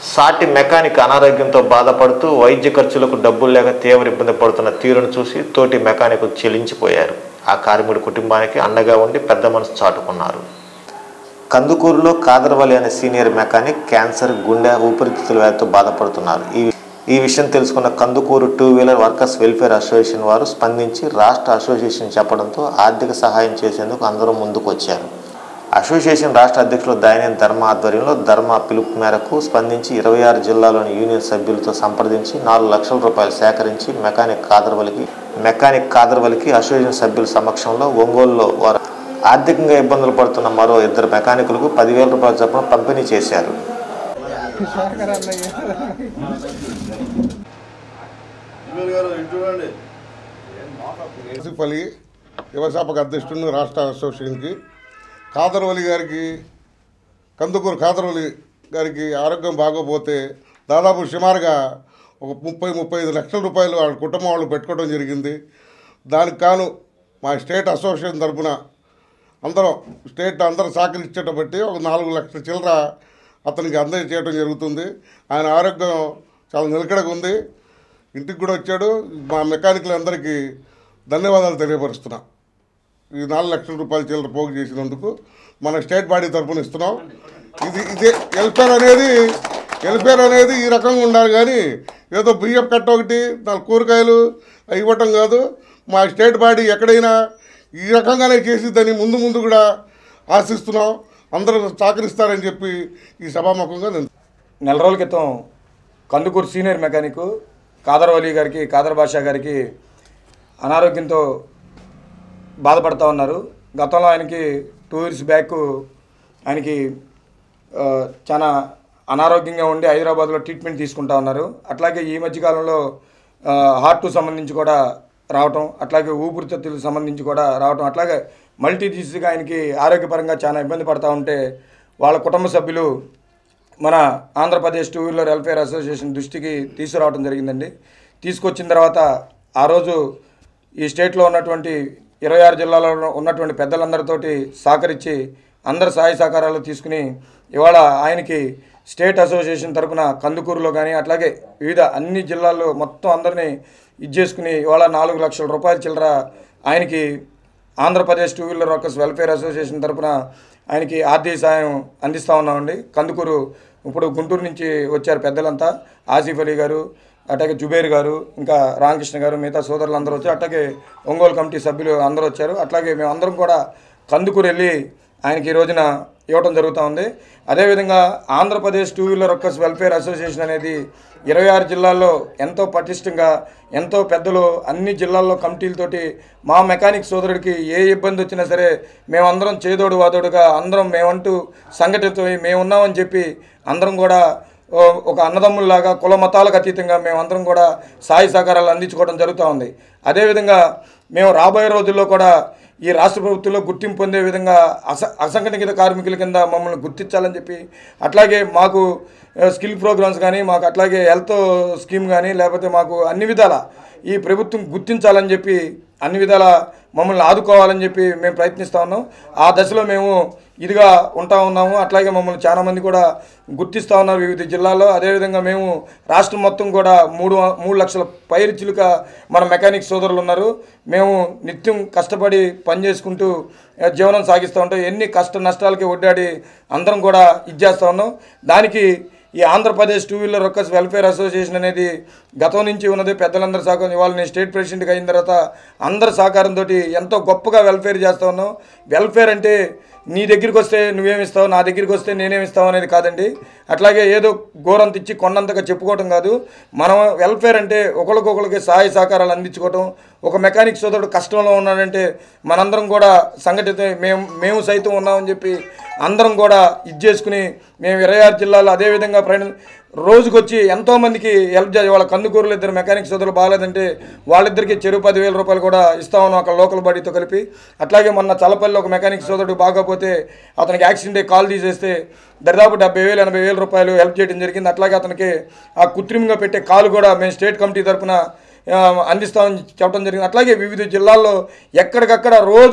సాటి మెకానిక్ అనారోగ్యంతో బాధపడుతూ వైద్య ఖర్చులకు డబ్బులు లేక తీవ్ర ఇబ్బంది పడుతున్న తీరును చూసి తోటి మెకానిక్ చెలించిపోయారు ఆ కార్మికుడి కుటుంబానికి అండగా ఉండి పెద్ద మనసు చాటుకున్నారు కందుకూరులో కాదరవల్లి అనే సీనియర్ మెకానిక్ క్యాన్సర్ గుండె ఊపిరితిత్తుల వ్యాధితో బాధపడుతున్నారు ఈ ఈ విషయం తెలుసుకున్న Kandukur two wheeler workers welfare association వారు స్పందించి రాష్ట్ర అసోసియేషన్ చెప్పడంతో ఆర్థిక సహాయం చేసేందుకు అందరూ ముందుకు వచ్చారు అసోసియేషన్ రాష్ట్ర అధ్యక్షులు దయనేని ధర్మ ఆధ్వర్యంలో ధర్మ పిలుపు మేరకు స్పందించి ఇరవై ఆరు జిల్లాలోని యూనియన్ సభ్యులతో సంప్రదించి నాలుగు లక్షల రూపాయలు సేకరించి మెకానిక్ కాదర్వలికి మెకానిక్ కాదర్వలికి అసోసియేషన్ సభ్యుల సమక్షంలో ఒంగోలులో వారు ఆర్థికంగా ఇబ్బందులు పడుతున్న మరో ఇద్దరు మెకానికులకు పదివేల రూపాయల చొప్పున పంపిణీ చేశారు ఆసిఫ్ అలీ వ్యవస్థాపక అధ్యక్షుడిని రాష్ట్ర అసోసియేషన్కి కాదర్వలి గారికి కందుకూరు కాదర్వలి గారికి ఆరోగ్యం బాగోపోతే దాదాపు సుమారుగా ఒక ముప్పై ముప్పై ఐదు లక్షల రూపాయలు వాళ్ళ కుటుంబం వాళ్ళు పెట్టుకోవడం జరిగింది దానికి కాను మా స్టేట్ అసోసియేషన్ తరఫున అందరం స్టేట్ అందరూ సహకరించేట బట్టి ఒక నాలుగు లక్షల చిల్లర అతనికి అందజేయడం జరుగుతుంది ఆయన ఆరోగ్యం చాలా నిలకడగా ఉంది ఇంటికి కూడా వచ్చాడు మా మెకానిక్లందరికీ ధన్యవాదాలు తెలియపరుస్తున్నా ఈ నాలుగు లక్షల రూపాయల చిల్లర పోగు చేసినందుకు మన స్టేట్ బాడీ తరఫున ఇస్తున్నాం ఇది ఇదే వెల్ఫేర్ అనేది వెల్ఫేర్ అనేది ఈ రకంగా ఉండాలి కానీ ఏదో బియ్యం కట్ట ఒకటి నాలుగు కూరగాయలు అవి ఇవ్వటం కాదు మా స్టేట్ బాడీ ఎక్కడైనా ఈ రకంగానే చేసిద్దని ముందు ముందు కూడా ఆశిస్తున్నాం అందరూ సహకరిస్తారని చెప్పి ఈ సభాముఖంగా నేను నెల రోజుల క్రితం కందుకూరు సీనియర్ మెకానిక్ కాదర్ అలీ గారికి కాదర్ బాషా గారికి అనారోగ్యంతో బాధపడతా ఉన్నారు గతంలో ఆయనకి టూ ఇయర్స్ బ్యాక్ ఆయనకి ఆ, చాలా అనారోగ్యంగా ఉండి హైదరాబాద్లో ట్రీట్మెంట్ తీసుకుంటా ఉన్నారు అట్లాగే ఈ మధ్యకాలంలో ఆ, హార్ట్ సంబంధించి కూడా రావటం అట్లాగే ఊపిరితిత్తులకు సంబంధించి కూడా రావటం అట్లాగే మల్టీ డిసీజ్గా ఆయనకి ఆరోగ్యపరంగా చాలా ఇబ్బంది పడతా ఉంటే వాళ్ళ కుటుంబ సభ్యులు మన Andhra Pradesh two wheeler welfare association దృష్టికి తీసుకురావడం జరిగిందండి తీసుకొచ్చిన తర్వాత ఆ రోజు ఈ స్టేట్లో ఉన్నటువంటి ఇరవై ఆరు జిల్లాలో ఉన్నటువంటి పెద్దలందరితోటి సహకరించి అందరి సహాయ సహకారాలు తీసుకుని ఇవాళ ఆయనకి స్టేట్ అసోసియేషన్ తరపున కందుకూరులో కానీ అట్లాగే వివిధ అన్ని జిల్లాల్లో మొత్తం అందరినీ ఇది చేసుకుని ఇవాళ నాలుగు లక్షల రూపాయల చిల్లర ఆయనకి Andhra Pradesh two wheeler workers welfare association తరపున ఆయనకి ఆర్థిక సాయం అందిస్తూ ఉన్నామండి కందుకూరు ఇప్పుడు గుంటూరు నుంచి వచ్చారు పెద్దలంతా ఆసిఫ్ అలీ గారు అట్లాగే జుబేర్ గారు ఇంకా రామకృష్ణ గారు మిగతా సోదరులు అందరూ వచ్చారు అట్లాగే ఒంగోలు కమిటీ సభ్యులు అందరూ వచ్చారు అట్లాగే మేము అందరం కూడా కందుకూరు వెళ్ళి ఆయనకి ఈ రోజున ఇవ్వటం జరుగుతూ ఉంది అదేవిధంగా Andhra Pradesh two wheeler workers welfare association అనేది ఇరవై ఆరు జిల్లాల్లో ఎంతో పటిష్టంగా ఎంతో పెద్దలు అన్ని జిల్లాల్లో కమిటీలతోటి మా మెకానిక్ సోదరుడికి ఏ ఇబ్బంది వచ్చినా సరే మేమందరం చేదోడు వాదోడుగా అందరం మేమంటూ సంఘటిత మేమున్నామని చెప్పి అందరం కూడా ఓ, ఒక అన్నదమ్ముల్లాగా కుల మతాలకు అతీతంగా మేమందరం కూడా సాయి సహకారాలు అందించుకోవడం జరుగుతూ ఉంది అదేవిధంగా మేము రాబోయే రోజుల్లో కూడా ఈ రాష్ట్ర ప్రభుత్వంలో గుర్తింపు పొందే విధంగా అస అసంఘటిత కార్మికుల కింద మమ్మల్ని గుర్తించాలని చెప్పి అట్లాగే మాకు ఆ, స్కిల్ ప్రోగ్రామ్స్ కానీ మాకు అట్లాగే హెల్త్ స్కీమ్ కానీ లేకపోతే మాకు అన్ని విధాల ఈ ప్రభుత్వం గుర్తించాలని చెప్పి అన్ని విధాల మమ్మల్ని ఆదుకోవాలని చెప్పి మేము ప్రయత్నిస్తూ ఉన్నాం ఆ దశలో మేము ఇదిగా ఉంటా ఉన్నాము అట్లాగే మమ్మల్ని చాలామంది కూడా గుర్తిస్తూ ఉన్నారు వివిధ జిల్లాల్లో అదేవిధంగా మేము రాష్ట్రం మొత్తం కూడా మూడు మూడు లక్షల పైరుచులుక మన మెకానిక్ సోదరులు ఉన్నారు మేము నిత్యం కష్టపడి పని చేసుకుంటూ ఆ, జీవనం సాగిస్తూ ఉంటాం ఎన్ని కష్ట నష్టాలకి ఒడ్డాడి అందరం కూడా ఇది చేస్తూ ఉన్నాం దానికి ఈ Andhra Pradesh two wheeler workers welfare association అనేది గతం నుంచి ఉన్నది పెద్దలందరి సహకారం ఇవాళ నేను స్టేట్ ప్రెసిడెంట్గా అయిన తర్వాత అందరి సహకారంతో ఎంతో గొప్పగా వెల్ఫేర్ చేస్తూ ఉన్నాం వెల్ఫేర్ అంటే నీ దగ్గరికి వస్తే నువ్వేమి ఇస్తావు నా దగ్గరికి వస్తే నేనేమి ఇస్తావు అనేది కాదండి అట్లాగే ఏదో గోరంత ఇచ్చి కొన్నంతగా చెప్పుకోవటం కాదు మనం వెల్ఫేర్ అంటే ఒకరికొకరికి సహాయ సహకారాలు అందించుకోవటం ఒక మెకానిక్ సోదరుడు కష్టంలో ఉన్నాడంటే మనందరం కూడా సంఘటిత మేము మేము సైతం ఉన్నామని చెప్పి అందరం కూడా ఇది చేసుకుని మేము ఇరవై ఆరు జిల్లాలో అదేవిధంగా ప్రయాణ రోజుకొచ్చి ఎంతోమందికి హెల్ప్ చేయాలి వాళ్ళ కందుకూరులు ఇద్దరు మెకానిక్ సోదరులు బాగాలేదంటే వాళ్ళిద్దరికి చెరువు పదివేల రూపాయలు కూడా ఇస్తామని ఒక లోకల్ బాడీతో కలిపి అట్లాగే మొన్న చలపల్లి ఒక మెకానిక్ సోదరుడు బాగోపోతే అతనికి యాక్సిడెంట్ అయ్యి కాల్ తీసేస్తే దరిదాపు డెబ్బై వేలు ఎనభై వేల రూపాయలు హెల్ప్ చేయడం జరిగింది అట్లాగే అతనికి ఆ కృత్రిమంగా పెట్టే కాలు కూడా మేము స్టేట్ కమిటీ తరఫున ఆ, అందిస్తామని చెప్పడం జరిగింది అట్లాగే వివిధ జిల్లాల్లో ఎక్కడికక్కడ రోజు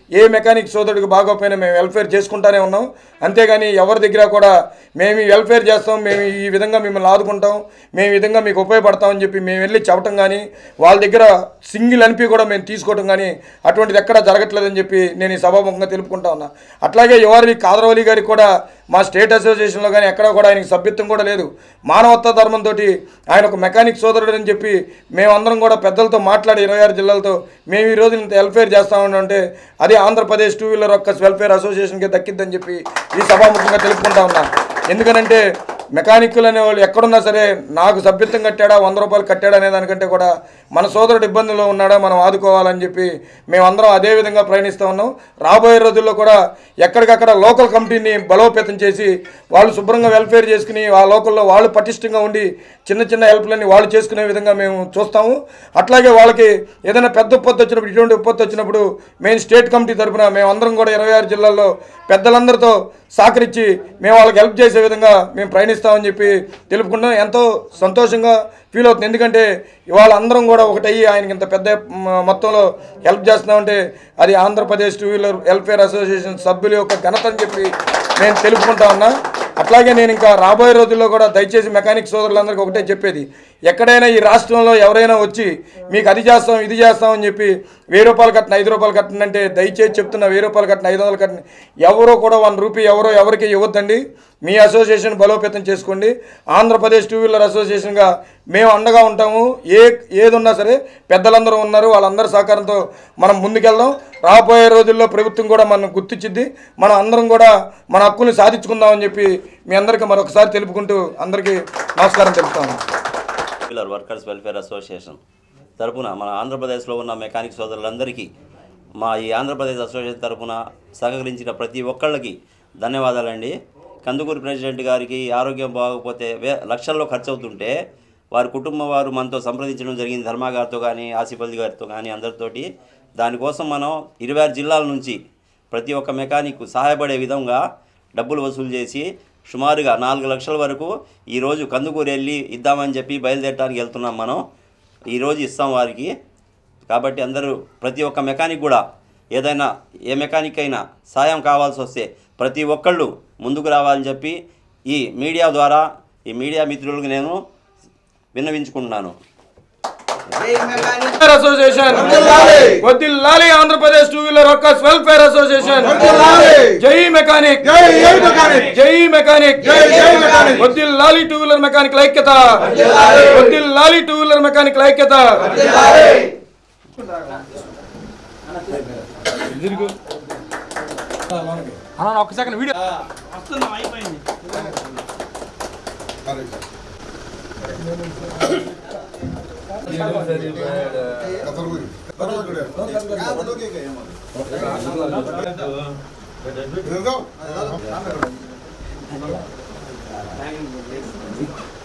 ఏ మెకానిక్ సోదరుడికి బాగోపోయినా మేము వెల్ఫేర్ చేసుకుంటానే ఉన్నాం అంతేగాని ఎవరి దగ్గర కూడా మేము ఈ వెల్ఫేర్ చేస్తాం మేము ఈ విధంగా మిమ్మల్ని ఆదుకుంటాం మేము ఈ విధంగా మీకు ఉపయోగపడతామని చెప్పి మేము వెళ్ళి చెప్పటం కానీ వాళ్ళ దగ్గర సింగిల్ అనిపి కూడా మేము తీసుకోవటం కానీ అటువంటిది ఎక్కడా జరగట్లేదని చెప్పి నేను ఈ సభాముఖంగా తెలుపుకుంటా ఉన్నా అట్లాగే యువరి కాదరవలి గారికి కూడా మా స్టేట్ అసోసియేషన్లో కానీ ఎక్కడ కూడా ఆయనకి సభ్యత్వం కూడా లేదు మానవత్వ ధర్మంతో ఆయన ఒక మెకానిక్ సోదరుడు అని చెప్పి మేమందరం కూడా పెద్దలతో మాట్లాడి ఇరవై ఆరు జిల్లాలతో మేము ఈ రోజు ఇంత వెల్ఫేర్ చేస్తామని అంటే అది ఆంధ్రప్రదేశ్ టూ వీలర్ ఒక్క వెల్ఫేర్ అసోసియేషన్కి దక్కిద్దని చెప్పి ఈ సభాముఖంగా తెలుపుకుంటా ఉన్నా ఎందుకనంటే మెకానిక్లు అనేవాళ్ళు ఎక్కడున్నా సరే నాకు సభ్యత్వం కట్టాడా వంద రూపాయలు కట్టాడా అనే దానికంటే కూడా మన సోదరుడు ఇబ్బందుల్లో ఉన్నాడా మనం ఆదుకోవాలని చెప్పి మేమందరం అదే విధంగా ప్రయాణిస్తూ ఉన్నాం రాబోయే రోజుల్లో కూడా ఎక్కడికక్కడ లోకల్ కమిటీని బలోపేతం చేసి వాళ్ళు శుభ్రంగా వెల్ఫేర్ చేసుకుని ఆ లోకల్లో వాళ్ళు పటిష్టంగా ఉండి చిన్న చిన్న హెల్ప్లన్నీ వాళ్ళు చేసుకునే విధంగా మేము చూస్తాము అట్లాగే వాళ్ళకి ఏదైనా పెద్ద ఉత్పత్తి వచ్చినప్పుడు ఇటువంటి ఉత్పత్తి వచ్చినప్పుడు మేము స్టేట్ కమిటీ తరపున మేమందరం కూడా ఇరవై ఆరు జిల్లాల్లో పెద్దలందరితో సహకరించి మేము వాళ్ళకి హెల్ప్ చేసే విధంగా మేము ప్రయాణిస్తామని చెప్పి తెలుపుకుంటాం ఎంతో సంతోషంగా ఫీల్ అవుతుంది ఎందుకంటే ఇవాళ అందరం కూడా ఒకటయ్యి ఆయనకి ఇంత పెద్ద మ- మొత్తంలో హెల్ప్ చేస్తున్నామంటే అది Andhra Pradesh two wheeler welfare association సభ్యుల యొక్క ఘనత అని చెప్పి నేను తెలుపుకుంటా ఉన్నా అట్లాగే నేను ఇంకా రాబోయే రోజుల్లో కూడా దయచేసి మెకానిక్ సోదరులందరికీ ఒకటే చెప్పేది ఎక్కడైనా ఈ రాష్ట్రంలో ఎవరైనా వచ్చి మీకు అది చేస్తాం ఇది చేస్తాం అని చెప్పి వెయ్యి రూపాయలు కట్టిన ఐదు రూపాయలు కట్టిన అంటే దయచేసి చెప్తున్నా వెయ్యి రూపాయలు కట్టిన ఐదు వందలు కట్టిన ఎవరో కూడా వన్ రూపీ ఎవరో ఎవరికి ఇవ్వద్దండి మీ అసోసియేషన్ బలోపేతం చేసుకోండి ఆంధ్రప్రదేశ్ టూ వీలర్ అసోసియేషన్గా మేము అండగా ఉంటాము ఏ ఏది ఉన్నా సరే పెద్దలందరూ ఉన్నారు వాళ్ళందరి సహకారంతో మనం ముందుకెళ్దాం రాబోయే రోజుల్లో ప్రభుత్వం కూడా మనం గుర్తించిద్ది మనం అందరం కూడా మన హక్కుల్ని సాధించుకుందామని చెప్పి మీ అందరికీ మరొకసారి తెలుపుకుంటూ అందరికీ నమస్కారం తెలుపుతాను వీలర్ వర్కర్స్ వెల్ఫేర్ అసోసియేషన్ తరపున మన ఆంధ్రప్రదేశ్లో ఉన్న మెకానిక్ సోదరులందరికీ మా ఈ ఆంధ్రప్రదేశ్ అసోసియేషన్ తరపున సహకరించిన ప్రతి ఒక్కళ్ళకి ధన్యవాదాలండి కందుకూరు ప్రెసిడెంట్ గారికి ఆరోగ్యం బాగోకపోతే వే లక్షల్లో ఖర్చు అవుతుంటే వారి కుటుంబం వారు మనతో సంప్రదించడం జరిగింది ధర్మా గారితో కానీ ఆసిఫల్ది గారితో కానీ అందరితోటి దానికోసం మనం ఇరవై ఆరు జిల్లాల నుంచి ప్రతి ఒక్క మెకానిక్ సహాయపడే విధంగా డబ్బులు వసూలు చేసి సుమారుగా నాలుగు లక్షల వరకు ఈరోజు కందుకూరు వెళ్ళి ఇద్దామని చెప్పి బయలుదేరడానికి వెళ్తున్నాం మనం ఈరోజు ఇస్తాం వారికి కాబట్టి అందరూ ప్రతి ఒక్క మెకానిక్ కూడా ఏదైనా ఏ మెకానిక్ అయినా సాయం కావాల్సి వస్తే ప్రతి ఒక్కళ్ళు ముందుకు రావాలని చెప్పి ఈ మీడియా ద్వారా ఈ మీడియా మిత్రులకు నేను విన్నవించుకుంటున్నాను వెల్ఫేర్ అసోసియేషన్ వదిల్లాలి Andhra Pradesh two wheeler workers welfare association జై మెకానిక్ జై మెకానిక్ వదిల్లాలి టూ వీలర్ మెకానిక్ ఐక్యత వదిల్లాలి టూ వీలర్ మెకానిక్ ఐక్యత ఇదిగో.